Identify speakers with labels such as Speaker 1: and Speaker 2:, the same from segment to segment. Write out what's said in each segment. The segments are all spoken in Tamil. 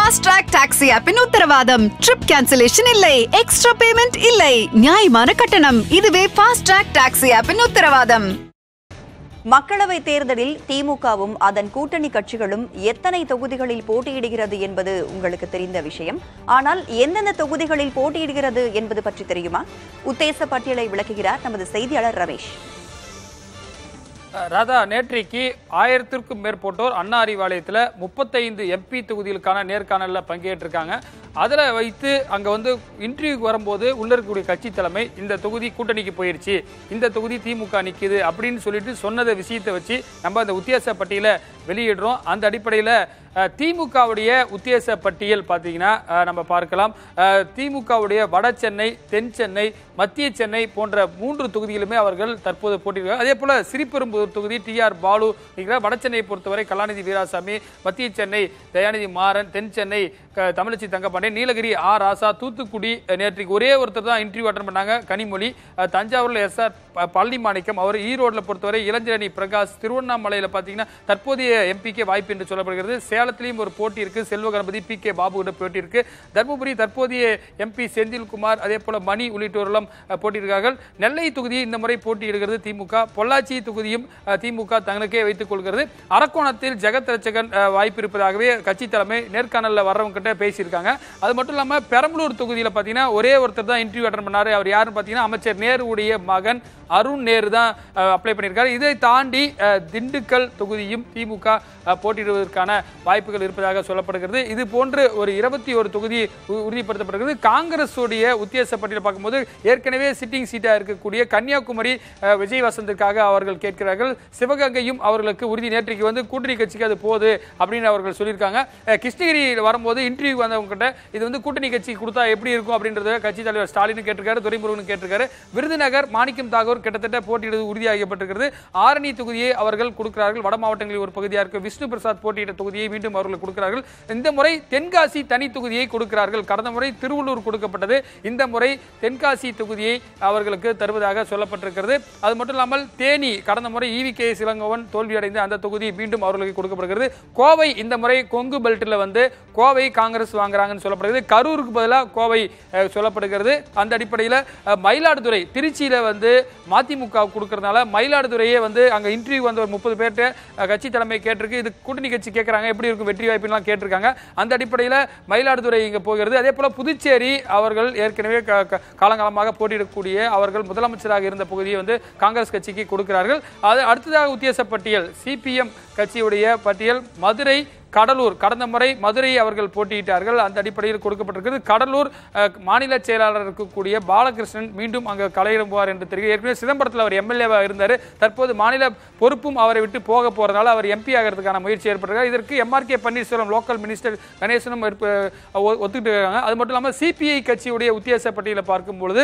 Speaker 1: ஃபாஸ்ட் ட்ராக் டாக்ஸி ஆப்பின் உத்தரவாதம் ட்ரிப் கேன்சலேஷன் இல்லை எக்ஸ்ட்ரா பேமெண்ட் இல்லை நியாயமான கட்டணம் இதுவே ஃபாஸ்ட் ட்ராக் டாக்ஸி ஆப்பின் உத்தரவாதம்
Speaker 2: மக்களவை தேர்தலில் திமுகவும் அதன் கூட்டணி கட்சிகளும் எத்தனை தொகுதிகளில் போட்டியிடுகிறது என்பது உங்களுக்கு தெரிந்த விஷயம் ஆனால் எந்தெந்த தொகுதிகளில் போட்டியிடுகிறது என்பது பற்றி தெரியுமா உத்தேச பட்டியலை விளக்குகிறார் நமது செய்தியாளர் ரமேஷ்
Speaker 3: ராதா நேற்றைக்கு ஆயிரத்திற்கும் மேற்பட்டோர் அண்ணா அறிவாலயத்தில் முப்பத்தைந்து எம்பி தொகுதிகளுக்கான நேர்காணலில் பங்கேற்றிருக்காங்க அதில் வைத்து அங்கே வந்து இன்டர்வியூக்கு வரும்போது உள்ள இருக்கக்கூடிய கட்சி தலைமை இந்த தொகுதி கூட்டணிக்கு போயிருச்சு இந்த தொகுதி திமுக நிற்கிது அப்படின்னு சொல்லிட்டு சொன்னதை விஷயத்தை வச்சு நம்ம அந்த உத்தியாச பட்டியலை வெளியிடுறோம் அந்த அடிப்படையில் திமுகவுடைய உத்தேச பட்டியல் பார்த்தீங்கன்னா அஹ், நம்ம பார்க்கலாம் அஹ், திமுகவுடைய வட சென்னை தென் சென்னை மத்திய சென்னை போன்ற மூன்று தொகுதிகளுமே அவர்கள் தற்போது போட்டியிருக்காங்க அதே போல சிறிபெரும்புதூர் தொகுதி டி ஆர் பாலு இருக்கிற வட சென்னையை பொறுத்தவரை கலாநிதி வீராசாமி மத்திய சென்னை தயாநிதி மாறன் தென் சென்னை க- தமிழச்சி தங்கப்பாண்டியன் நீலகிரி ஆர் ராசா தூத்துக்குடி அஹ், நேற்றைக்கு ஒரே ஒருத்தர் தான் இன்டர்வியூ அட்டன் பண்ணாங்க கனிமொழி அஹ், தஞ்சாவூர்ல எஸ் ஆர் பழனி மாணிக்கம் அவர் ஈரோட்ல பொறுத்தவரை இளஞ்சரணி பிரகாஷ் திருவண்ணாமலையில பாத்தீங்கன்னா தற்போதைய எம்பிக்கே வாய்ப்பு என்று சொல்லப்படுகிறது சேலத்திலையும் ஒரு போட்டி இருக்கு செல்வ கணபதி பி கே பாபு கிட்ட போட்டி இருக்கு தருமபுரி தற்போதைய எம்பி செந்தில்குமார் அதே போல மணி உள்ளிட்டோரெல்லாம் அஹ், போட்டியிடுகிறார்கள் நெல்லை தொகுதியை இந்த முறை போட்டியிடுகிறது திமுக பொள்ளாச்சி தொகுதியும் அஹ், திமுக தங்களுக்கே வைத்துக் கொள்கிறது அரக்கோணத்தில் ஜெகத் ரட்சகன் அஹ், வாய்ப்பு இருப்பதாகவே கட்சி தலைமை நேர்காணல்ல வர்றவங்க கிட்ட பேசியிருக்காங்க அது மட்டும் இல்லாம பெரம்பலூர் தொகுதியில பாத்தீங்கன்னா ஒரே ஒருத்தர் தான் இன்டர்வியூ அட்டன் பண்ணாரு அவர் யாருன்னு பாத்தீங்கன்னா அமைச்சர் நேருடைய மகன் அருண் நேரு தான் அப்ளை பண்ணியிருக்காரு இதை தாண்டி அஹ், திண்டுக்கல் தொகுதியும் திமுக அஹ், போட்டியிடுவதற்கான வாய்ப்புகள் இருப்பதாக சொல்லப்படுகிறது இது போன்று ஒரு இருபத்தி ஒரு தொகுதி உ- உறுதிப்படுத்தப்படுகிறது காங்கிரஸ் உடைய உத்தியாச பட்டியலை பார்க்கும்போது ஏற்கனவே சிட்டிங் சீட்டா இருக்கக்கூடிய கன்னியாகுமரி அஹ், விஜய் வசந்திற்காக அவர்கள் கேட்கிறார்கள் சிவகங்கையும் அவர்களுக்கு உறுதி நேற்றைக்கு வந்து கூட்டணி கட்சிக்கு அது போகுது அப்படின்னு அவர்கள் சொல்லியிருக்காங்க அஹ், கிருஷ்ணகிரி வரும்போது இன்டர்வியூ வந்தவங்க கிட்ட இது வந்து கூட்டணி கட்சி கொடுத்தா எப்படி இருக்கும் அப்படின்றத கட்சி தலைவர் ஸ்டாலின் கேட்டிருக்காரு துரைமுருகன் கேட்டிருக்காரு விருதுநகர் மாணிக்கம் தாகூர் கிட்டத்தட்ட போட்டியிடுவது உறுதியாகப்பட்டிருக்கிறது ஆரணி தொகுதியை அவர்கள் கொடுக்கிறார்கள் வட மாவட்டங்களில் ஒரு பகுதியாக இருக்க விஷ்ணு பிரசாத் போட்டியிட்ட தொகுதியை மீண்டும் அவர்கள் கொடுக்கிறார்கள் இந்த முறை தென்காசி தனி தொகுதியை கொடுக்கிறார்கள் கடந்த முறை திருவள்ளூர் கொடுக்கப்பட்டது இந்த முறை தென்காசி தொகுதியை அவர்களுக்கு தருவதாக சொல்லப்பட்டிருக்கிறது அது மட்டும் இல்லாமல் தேனி கடந்த முறை ஈவி கே சிலங்கோவன் தோல்வியடைந்த அந்த தொகுதி மீண்டும் அவர்களுக்கு கொடுக்கப்படுகிறது கோவை இந்த முறை கொங்கு பெல்ட்டில் வந்து கோவை காங்கிரஸ் வாங்குறாங்கன்னு சொல்லப்படுகிறது கரூருக்கு பதிலாக கோவை அஹ், சொல்லப்படுகிறது அந்த அடிப்படையில் அஹ், மயிலாடுதுறை திருச்சியில வந்து மதிமுக கொடுக்கறதுனால மயிலாடுதுறையே வந்து அங்க இன்டர்வியூ வந்த ஒரு முப்பது பேர்ட்ட அஹ், கட்சி தலைமை கேட்டிருக்கு இது கூட்டணி கட்சி கேட்கறாங்க எப்படி இருக்கும் வெற்றி வாய்ப்புலாம் கேட்டிருக்காங்க அந்த அடிப்படையில் மயிலாடுதுறை இங்க போகிறது அதே போல புதுச்சேரி அவர்கள் ஏற்கனவே க- க- காலங்காலமாக போட்டியிடக்கூடிய அவர்கள் முதலமைச்சராக இருந்த பகுதியை வந்து காங்கிரஸ் கட்சிக்கு கொடுக்கிறார்கள் அது அடுத்ததாக உத்தியாச பட்டியல் சிபிஎம் கட்சியுடைய பட்டியல் மதுரை கடலூர் கடந்த முறை மதுரை அவர்கள் போட்டியிட்டார்கள் அந்த அடிப்படையில் கொடுக்கப்பட்டிருக்கிறது கடலூர் அஹ், மாநில செயலாளர் இருக்கக்கூடிய பாலகிருஷ்ணன் மீண்டும் அங்கு கலையிடுவார் என்று தெரியும் ஏற்கனவே சிதம்பரத்தில் அவர் எம்எல்ஏவா இருந்தார் தற்போது மாநில பொறுப்பும் அவரை விட்டு போக போறதுனால அவர் எம்பி ஆகிறதுக்கான முயற்சி ஏற்பட்டிருக்கார் இதற்கு எம்ஆர்கே பன்னீர்செல்வம் லோக்கல் மினிஸ்டர் கணேசனும் இருப்ப- ஒ- ஒத்துக்கிட்டு இருக்காங்க அது மட்டும் இல்லாமல் சிபிஐ கட்சியுடைய உத்தியாச பட்டியலை பார்க்கும் பொழுது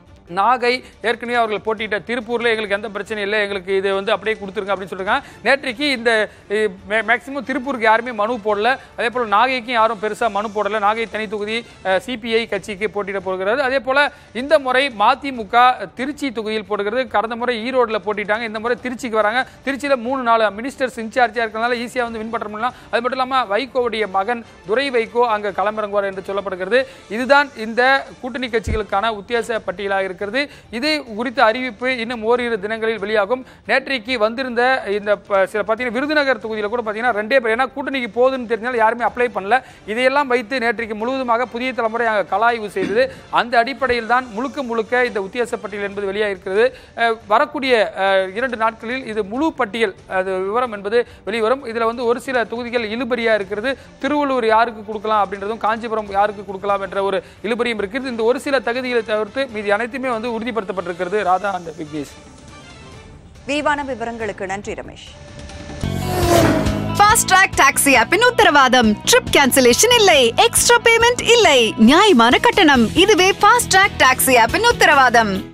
Speaker 3: நாகை ஏற்கனவே அவர்கள் போட்டியிட்ட திருப்பூர்ல எங்களுக்கு எந்த பிரச்சனையும் இல்லை எங்களுக்கு இது வந்து அப்படியே கொடுத்துருங்க அப்படின்னு சொல்லிருக்காங்க நேற்றைக்கு இந்த மேக்சிமம் திருப்பூருக்கு யாருமே மனு போடல அதே போல நாகைக்கும் யாரும் பெருசா மனு போடல நாகை தனி தொகுதி சிபிஐ கட்சிக்கு போட்டியிட போகிறது அதே போல இந்த முறை மதிமுக திருச்சி தொகுதியில் போடுகிறது கடந்த முறை ஈரோடுல போட்டிட்டாங்க இந்த முறை திருச்சிக்கு வராங்க திருச்சியில மூணு நாலு மினிஸ்டர்ஸ் இன்சார்ஜா இருக்கிறதுனால ஈஸியா வந்து வின் பண்ண முடியலாம் அது மட்டும் இல்லாம வைகோவுடைய மகன் துரை வைகோ அங்க களமிறங்குவார் என்று சொல்லப்படுகிறது இதுதான் இந்த கூட்டணி கட்சிகளுக்கான உத்தியாச பட்டியலாக இருக்கிறது இது குறித்த அறிவிப்பு இன்னும் ஓரிரு தினங்களில் வெளியாகும் நேற்றைக்கு வந்திருந்த இந்த ப- சில பார்த்தீங்கன்னா விருதுநகர் தொகுதியில் கூட பார்த்தீங்கன்னா ரெண்டே பேர் ஏன்னா கூட்டணிக்கு போகுதுன்னு தெரிஞ்சாலும் யாருமே அப்ளை பண்ணல இதையெல்லாம் வைத்து நேற்றைக்கு முழுவதுமாக புதிய தலைமுறை அங்கே கலாய்வு செய்தது அந்த அடிப்படையில் தான் முழுக்க முழுக்க இந்த உத்தியாச பட்டியல் என்பது வெளியாக இருக்கிறது அஹ், வரக்கூடிய அஹ், இரண்டு நாட்களில் இது முழு பட்டியல் அது விவரம் என்பது வெளிவரும் இதில் வந்து ஒரு சில தொகுதிகள் இழுபறியா இருக்கிறது திருவள்ளூர் யாருக்கு கொடுக்கலாம் அப்படின்றதும் காஞ்சிபுரம் யாருக்கு கொடுக்கலாம் என்ற ஒரு இழுபறியும் இருக்கிறது இந்த ஒரு சில தகுதிகளை தவிர்த்து மீதி அனைத்துமே வந்து உறுதிப்படுத்தப்பட்டிருக்கிறது ராதா அந்த விக்னேஷ்
Speaker 2: விரிவான விவரங்களுக்கு நன்றி ரமேஷ்
Speaker 1: ஃபாஸ்ட் ட்ராக் டாக்ஸி ஆப்பின் உத்தரவாதம் ட்ரிப் கேன்சலேஷன் இல்லை எக்ஸ்ட்ரா பேமெண்ட் இல்லை நியாயமான கட்டணம் இதுவே ஃபாஸ்ட் ட்ராக் டாக்ஸி ஆப்பின் உத்தரவாதம்